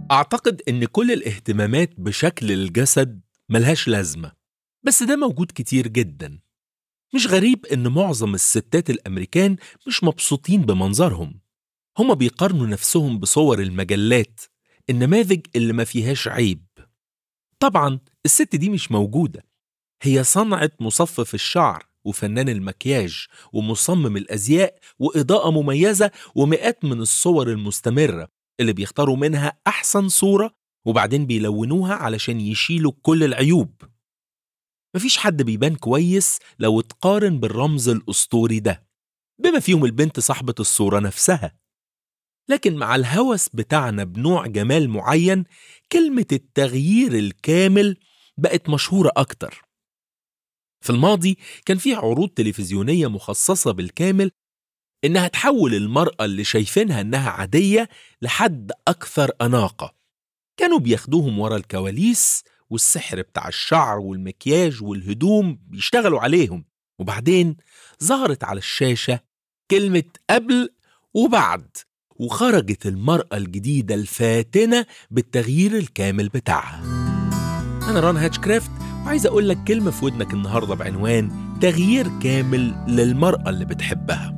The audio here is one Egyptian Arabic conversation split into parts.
أعتقد إن كل الاهتمامات بشكل الجسد ملهاش لازمة بس ده موجود كتير جدا مش غريب إن معظم الستات الأمريكان مش مبسوطين بمنظرهم هما بيقارنوا نفسهم بصور المجلات النماذج اللي ما فيهاش عيب طبعا الست دي مش موجودة هي صنعة مصفف الشعر وفنان المكياج ومصمم الأزياء وإضاءة مميزة ومئات من الصور المستمرة اللي بيختاروا منها أحسن صورة وبعدين بيلونوها علشان يشيلوا كل العيوب مفيش حد بيبان كويس لو اتقارن بالرمز الأسطوري ده بما فيهم البنت صاحبة الصورة نفسها لكن مع الهوس بتاعنا بنوع جمال معين كلمة التغيير الكامل بقت مشهورة أكتر في الماضي كان في عروض تلفزيونية مخصصة بالكامل إنها تحول المرأة اللي شايفينها إنها عادية لحد أكثر أناقة كانوا بياخدوهم ورا الكواليس والسحر بتاع الشعر والمكياج والهدوم بيشتغلوا عليهم وبعدين ظهرت على الشاشة كلمة قبل وبعد وخرجت المرأة الجديدة الفاتنة بالتغيير الكامل بتاعها أنا ران هاتشكرافت وعايز أقول لك كلمة في ودنك النهاردة بعنوان تغيير كامل للمرأة اللي بتحبها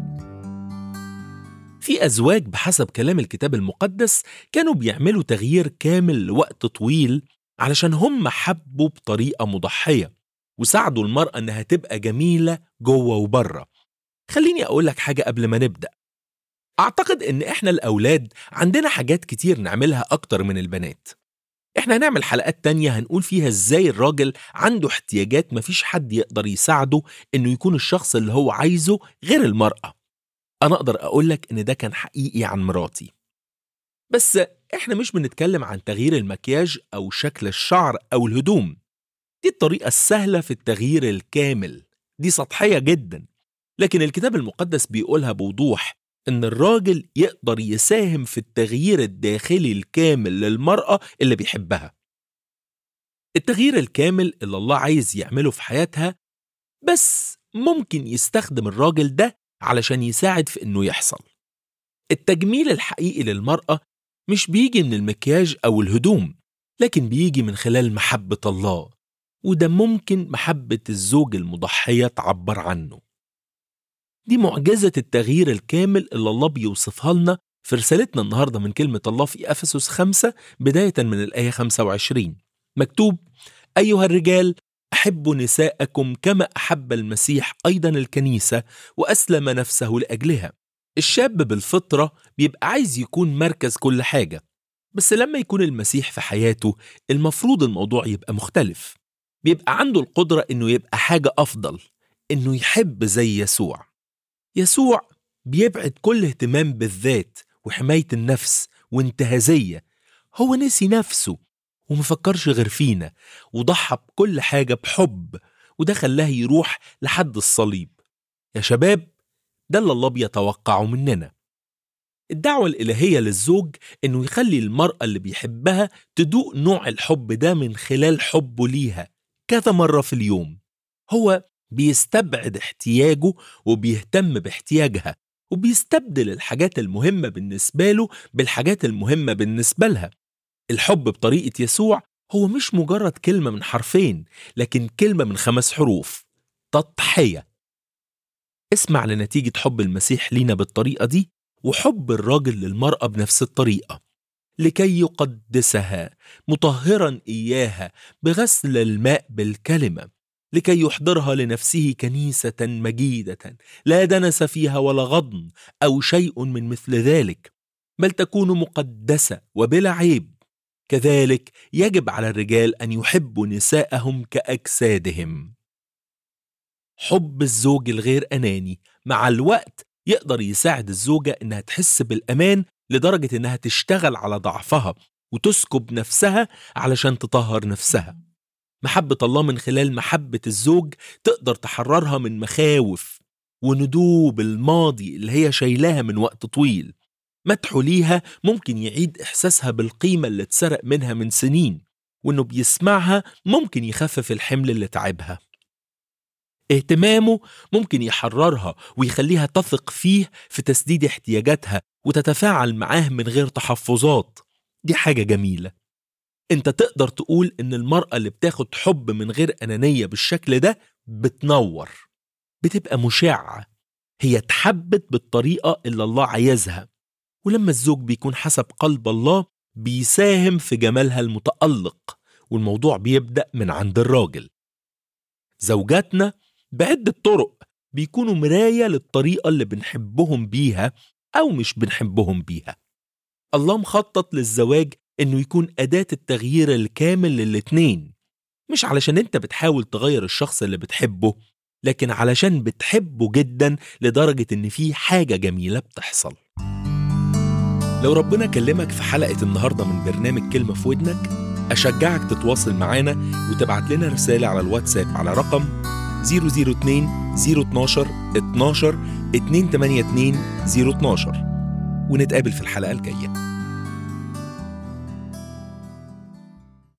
في أزواج بحسب كلام الكتاب المقدس كانوا بيعملوا تغيير كامل لوقت طويل علشان هم حبوا بطريقة مضحية وساعدوا المرأة إنها تبقى جميلة جوه وبره خليني أقول لك حاجة قبل ما نبدأ أعتقد إن إحنا الأولاد عندنا حاجات كتير نعملها أكتر من البنات إحنا هنعمل حلقات تانية هنقول فيها إزاي الراجل عنده احتياجات مفيش حد يقدر يساعده إنه يكون الشخص اللي هو عايزه غير المرأة أنا أقدر أقولك إن ده كان حقيقي عن مراتي بس إحنا مش بنتكلم عن تغيير المكياج أو شكل الشعر أو الهدوم دي الطريقة السهلة في التغيير الكامل دي سطحية جدا لكن الكتاب المقدس بيقولها بوضوح إن الراجل يقدر يساهم في التغيير الداخلي الكامل للمرأة اللي بيحبها التغيير الكامل اللي الله عايز يعمله في حياتها بس ممكن يستخدم الراجل ده علشان يساعد في إنه يحصل التجميل الحقيقي للمرأة مش بيجي من المكياج أو الهدوم لكن بيجي من خلال محبة الله وده ممكن محبة الزوج المضحية تعبر عنه دي معجزة التغيير الكامل اللي الله بيوصفها لنا في رسالتنا النهاردة من كلمة الله في أفسس 5 بداية من الآية 25 مكتوب أيها الرجال أحبوا نساءكم كما أحب المسيح أيضا الكنيسة وأسلم نفسه لأجلها الشاب بالفطرة بيبقى عايز يكون مركز كل حاجة بس لما يكون المسيح في حياته المفروض الموضوع يبقى مختلف بيبقى عنده القدرة إنه يبقى حاجة أفضل إنه يحب زي يسوع يسوع بيبعد كل اهتمام بالذات وحماية النفس وانتهازية هو نسي نفسه ومفكرش غير فينا وضحى بكل حاجة بحب وده خلاه يروح لحد الصليب يا شباب ده اللي الله بيتوقعه مننا الدعوة الإلهية للزوج إنه يخلي المرأة اللي بيحبها تدوق نوع الحب ده من خلال حبه ليها كذا مرة في اليوم هو بيستبعد احتياجه وبيهتم باحتياجها وبيستبدل الحاجات المهمة بالنسبة له بالحاجات المهمة بالنسبة لها الحب بطريقة يسوع هو مش مجرد كلمة من حرفين لكن كلمة من خمس حروف تضحية اسمع لنتيجة حب المسيح لينا بالطريقة دي وحب الراجل للمرأة بنفس الطريقة لكي يقدسها مطهرا إياها بغسل الماء بالكلمة لكي يحضرها لنفسه كنيسة مجيدة لا دنس فيها ولا غضن أو شيء من مثل ذلك بل تكون مقدسة وبلا عيب كذلك يجب على الرجال أن يحبوا نساءهم كأجسادهم حب الزوج الغير أناني مع الوقت يقدر يساعد الزوجة إنها تحس بالأمان لدرجة إنها تشتغل على ضعفها وتسكب نفسها علشان تطهر نفسها محبة الله من خلال محبة الزوج تقدر تحررها من مخاوف وندوب الماضي اللي هي شايلاها من وقت طويل مدحه ليها ممكن يعيد إحساسها بالقيمة اللي اتسرق منها من سنين وإنه بيسمعها ممكن يخفف الحمل اللي تعبها اهتمامه ممكن يحررها ويخليها تثق فيه في تسديد احتياجاتها وتتفاعل معاه من غير تحفظات دي حاجة جميلة انت تقدر تقول ان المرأة اللي بتاخد حب من غير أنانية بالشكل ده بتنور بتبقى مشعة هي اتحبت بالطريقة اللي الله عايزها ولما الزوج بيكون حسب قلب الله بيساهم في جمالها المتألق والموضوع بيبدأ من عند الراجل زوجاتنا بعدة طرق بيكونوا مراية للطريقة اللي بنحبهم بيها أو مش بنحبهم بيها الله مخطط للزواج إنه يكون أداة التغيير الكامل للاتنين مش علشان أنت بتحاول تغير الشخص اللي بتحبه لكن علشان بتحبه جدا لدرجة إن في حاجة جميلة بتحصل لو ربنا كلمك في حلقة النهاردة من برنامج كلمة في ودنك أشجعك تتواصل معانا وتبعت لنا رسالة على الواتساب على رقم 002 012 12 282 012 ونتقابل في الحلقة الجاية